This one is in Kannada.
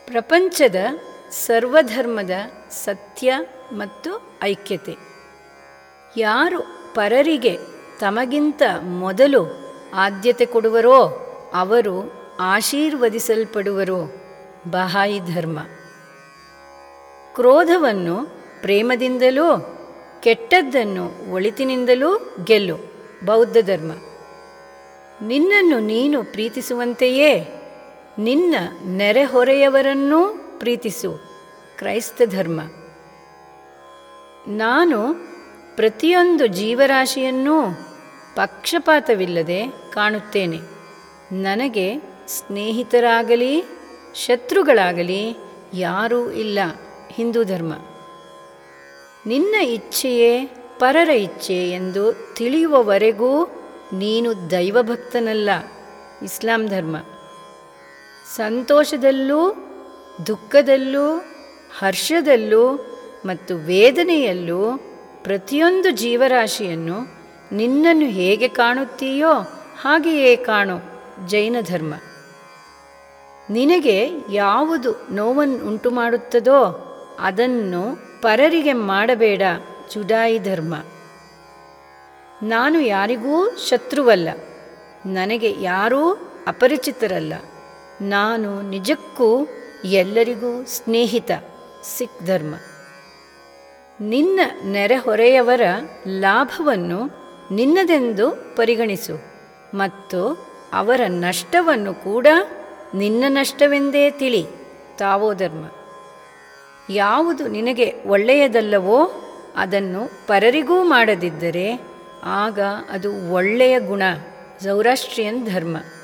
ಪ್ರಪಂಚದ ಸರ್ವಧರ್ಮದ ಸತ್ಯ ಮತ್ತು ಐಕ್ಯತೆ ಯಾರು ಪರರಿಗೆ ತಮಗಿಂತ ಮೊದಲು ಆದ್ಯತೆ ಕೊಡುವರೋ ಅವರು ಆಶೀರ್ವದಿಸಲ್ಪಡುವರು ಬಹಾಯಿ ಧರ್ಮ ಕ್ರೋಧವನ್ನು ಪ್ರೇಮದಿಂದಲೂ ಕೆಟ್ಟದ್ದನ್ನು ಒಳಿತಿನಿಂದಲೂ ಗೆಲ್ಲು ಬೌದ್ಧ ಧರ್ಮ ನಿನ್ನನ್ನು ನೀನು ಪ್ರೀತಿಸುವಂತೆಯೇ ನಿನ್ನ ನೆರೆಹೊರೆಯವರನ್ನೂ ಪ್ರೀತಿಸು ಕ್ರೈಸ್ತ ಧರ್ಮ ನಾನು ಪ್ರತಿಯೊಂದು ಜೀವರಾಶಿಯನ್ನೂ ಪಕ್ಷಪಾತವಿಲ್ಲದೆ ಕಾಣುತ್ತೇನೆ ನನಗೆ ಸ್ನೇಹಿತರಾಗಲಿ ಶತ್ರುಗಳಾಗಲಿ ಯಾರೂ ಇಲ್ಲ ಹಿಂದೂ ಧರ್ಮ ನಿನ್ನ ಇಚ್ಛೆಯೇ ಪರರ ಇಚ್ಛೆ ಎಂದು ತಿಳಿಯುವವರೆಗೂ ನೀನು ದೈವಭಕ್ತನಲ್ಲ ಇಸ್ಲಾಂ ಧರ್ಮ ಸಂತೋಷದಲ್ಲೂ ದುಃಖದಲ್ಲೂ ಹರ್ಷದಲ್ಲೂ ಮತ್ತು ವೇದನೆಯಲ್ಲೂ ಪ್ರತಿಯೊಂದು ಜೀವರಾಶಿಯನ್ನು ನಿನ್ನನ್ನು ಹೇಗೆ ಕಾಣುತ್ತೀಯೋ ಹಾಗೆಯೇ ಕಾಣು ಜೈನ ಧರ್ಮ ನಿನಗೆ ಯಾವುದು ನೋವನ್ನು ಉಂಟು ಮಾಡುತ್ತದೋ ಅದನ್ನು ಪರರಿಗೆ ಮಾಡಬೇಡ ಜುಡಾಯಿ ಧರ್ಮ ನಾನು ಯಾರಿಗೂ ಶತ್ರುವಲ್ಲ ನನಗೆ ಯಾರೂ ಅಪರಿಚಿತರಲ್ಲ ನಾನು ನಿಜಕ್ಕೂ ಎಲ್ಲರಿಗೂ ಸ್ನೇಹಿತ ಸಿಖ್ ಧರ್ಮ ನಿನ್ನ ನೆರೆಹೊರೆಯವರ ಲಾಭವನ್ನು ನಿನ್ನದೆಂದು ಪರಿಗಣಿಸು ಮತ್ತು ಅವರ ನಷ್ಟವನ್ನು ಕೂಡ ನಿನ್ನ ನಷ್ಟವೆಂದೇ ತಿಳಿ ತಾವೋ ಧರ್ಮ ಯಾವುದು ನಿನಗೆ ಒಳ್ಳೆಯದಲ್ಲವೋ ಅದನ್ನು ಪರರಿಗೂ ಮಾಡದಿದ್ದರೆ ಆಗ ಅದು ಒಳ್ಳೆಯ ಗುಣ ಸೌರಾಷ್ಟ್ರಿಯನ್ ಧರ್ಮ